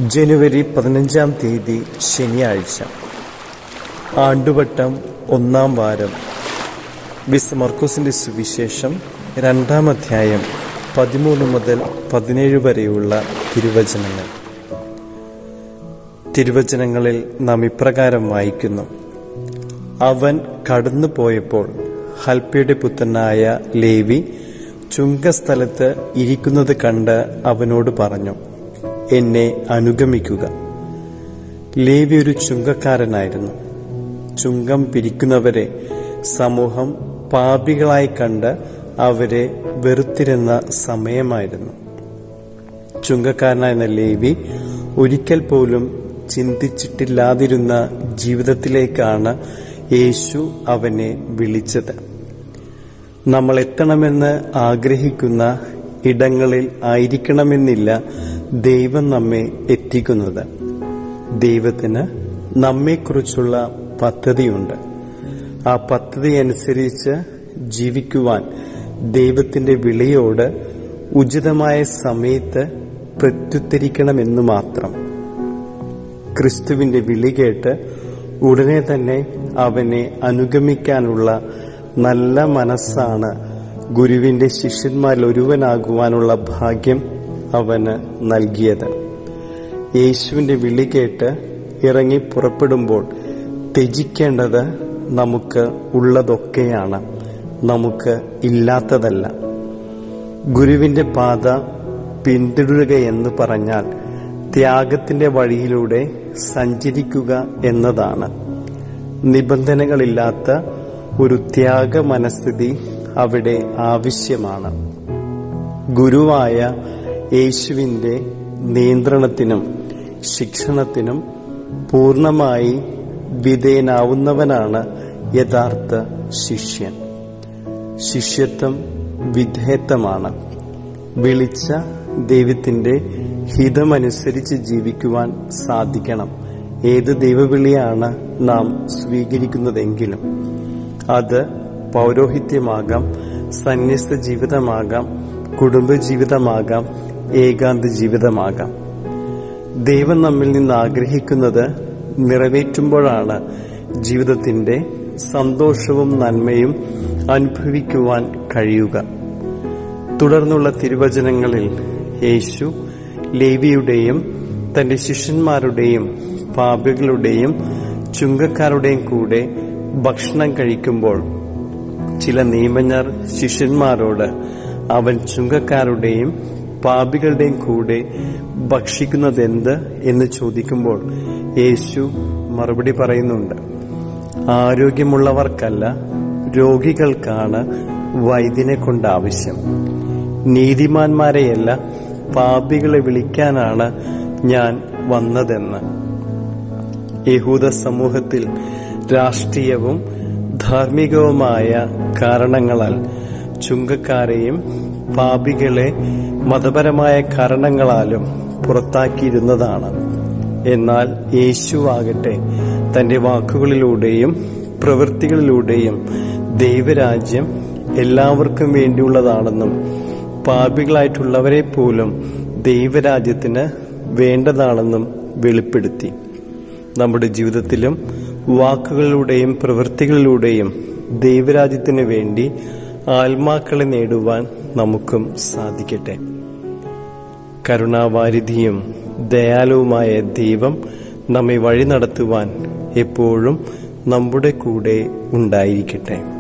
ജനുവരി പതിനഞ്ചാം തീയതി ശനിയാഴ്ച ആണ്ടുവട്ടം ഒന്നാം വാരം വിസ് മർക്കോസിന്റെ സുവിശേഷം രണ്ടാം അധ്യായം പതിമൂന്ന് മുതൽ പതിനേഴ് വരെയുള്ള തിരുവചനങ്ങൾ തിരുവചനങ്ങളിൽ നാം ഇപ്രകാരം വായിക്കുന്നു അവൻ കടന്നു പോയപ്പോൾ ഹൽപ്പയുടെ പുത്രനായ ലേവി ചുങ്കസ്ഥലത്ത് ഇരിക്കുന്നത് കണ്ട് അവനോട് പറഞ്ഞു എന്നെ അനുഗമിക്കുക ലേവി ഒരു ചുങ്കക്കാരനായിരുന്നു ചുങ്കം പിരിക്കുന്നവരെ സമൂഹം പാപികളായി കണ്ട് അവരെ വെറുത്തിരുന്ന സമയമായിരുന്നു ചുങ്കക്കാരനായിരുന്ന ലേവി ഒരിക്കൽ പോലും ചിന്തിച്ചിട്ടില്ലാതിരുന്ന ജീവിതത്തിലേക്കാണ് യേശു അവനെ വിളിച്ചത് നമ്മൾ എത്തണമെന്ന് ആഗ്രഹിക്കുന്ന ഇടങ്ങളിൽ ആയിരിക്കണമെന്നില്ല ദൈവം നമ്മെ എത്തിക്കുന്നത് ദൈവത്തിന് നമ്മെക്കുറിച്ചുള്ള പദ്ധതിയുണ്ട് ആ പദ്ധതി അനുസരിച്ച് ജീവിക്കുവാൻ ദൈവത്തിന്റെ വിളിയോട് ഉചിതമായ സമയത്ത് പ്രത്യുത്തരിക്കണമെന്ന് മാത്രം ക്രിസ്തുവിന്റെ വിളി കേട്ട് ഉടനെ തന്നെ അവനെ അനുഗമിക്കാനുള്ള നല്ല മനസ്സാണ് ഗുരുവിന്റെ ശിഷ്യന്മാരിൽ ഒരുവനാകുവാനുള്ള ഭാഗ്യം അവന് നൽകിയത് യേശുവിന്റെ വിളി കേട്ട് ഇറങ്ങി പുറപ്പെടുമ്പോൾ ത്യജിക്കേണ്ടത് നമുക്ക് ഉള്ളതൊക്കെയാണ് നമുക്ക് ഇല്ലാത്തതല്ല ഗുരുവിന്റെ പാത പിന്തുടരുക എന്ന് പറഞ്ഞാൽ ത്യാഗത്തിന്റെ വഴിയിലൂടെ സഞ്ചരിക്കുക എന്നതാണ് നിബന്ധനകളില്ലാത്ത ഒരു ത്യാഗ മനസ്ഥിതി അവിടെ ആവശ്യമാണ് ഗുരുവായ യേശുവിന്റെ നിയന്ത്രണത്തിനും ശിക്ഷണത്തിനും പൂർണ്ണമായി വിധേയനാവുന്നവനാണ് യഥാർത്ഥ ശിഷ്യൻ ശിഷ്യത്വം വിധേയത്വമാണ് വിളിച്ച ദൈവത്തിന്റെ ഹിതമനുസരിച്ച് ജീവിക്കുവാൻ സാധിക്കണം ഏത് ദൈവവിളിയാണ് നാം സ്വീകരിക്കുന്നതെങ്കിലും അത് പൗരോഹിത്യമാകാം സന്യസ്ത ജീവിതമാകാം കുടുംബജീവിതമാകാം ഏകാന്ത ജീവിതമാകാം ദൈവം നമ്മിൽ നിന്ന് ആഗ്രഹിക്കുന്നത് നിറവേറ്റുമ്പോഴാണ് ജീവിതത്തിന്റെ സന്തോഷവും നന്മയും അനുഭവിക്കുവാൻ കഴിയുക തുടർന്നുള്ള തിരുവചനങ്ങളിൽ യേശു ലേവിയുടെയും തന്റെ ശിഷ്യന്മാരുടെയും പാപികളുടെയും ചുങ്കക്കാരുടെയും കൂടെ ഭക്ഷണം കഴിക്കുമ്പോൾ ചില നിയമജ്ഞർ ശിഷ്യന്മാരോട് അവൻ ചുങ്കക്കാരുടെയും പാപികളുടെയും കൂടെ ഭക്ഷിക്കുന്നതെന്ത് എന്ന് ചോദിക്കുമ്പോൾ യേശു മറുപടി പറയുന്നുണ്ട് ആരോഗ്യമുള്ളവർക്കല്ല രോഗികൾക്കാണ് വൈദ്യനെ കൊണ്ട് ആവശ്യം നീതിമാന്മാരെയല്ല പാപികളെ വിളിക്കാനാണ് ഞാൻ വന്നതെന്ന് യഹൂദ സമൂഹത്തിൽ രാഷ്ട്രീയവും ധാർമ്മികവുമായ കാരണങ്ങളാൽ ചുങ്കക്കാരെയും പാപികളെ മതപരമായ കാരണങ്ങളാലും പുറത്താക്കിയിരുന്നതാണ് എന്നാൽ യേശുവാകട്ടെ തന്റെ വാക്കുകളിലൂടെയും പ്രവൃത്തികളിലൂടെയും ദൈവരാജ്യം എല്ലാവർക്കും വേണ്ടിയുള്ളതാണെന്നും പാപികളായിട്ടുള്ളവരെ പോലും ദൈവരാജ്യത്തിന് വേണ്ടതാണെന്നും വെളിപ്പെടുത്തി നമ്മുടെ ജീവിതത്തിലും വാക്കുകളിലൂടെയും പ്രവൃത്തികളിലൂടെയും ദൈവരാജ്യത്തിന് വേണ്ടി ആത്മാക്കളെ നേടുവാൻ നമുക്കും സാധിക്കട്ടെ കരുണാവാരിധിയും ദയാലുവുമായ ദൈവം നമ്മെ വഴി നടത്തുവാൻ എപ്പോഴും നമ്മുടെ കൂടെ ഉണ്ടായിരിക്കട്ടെ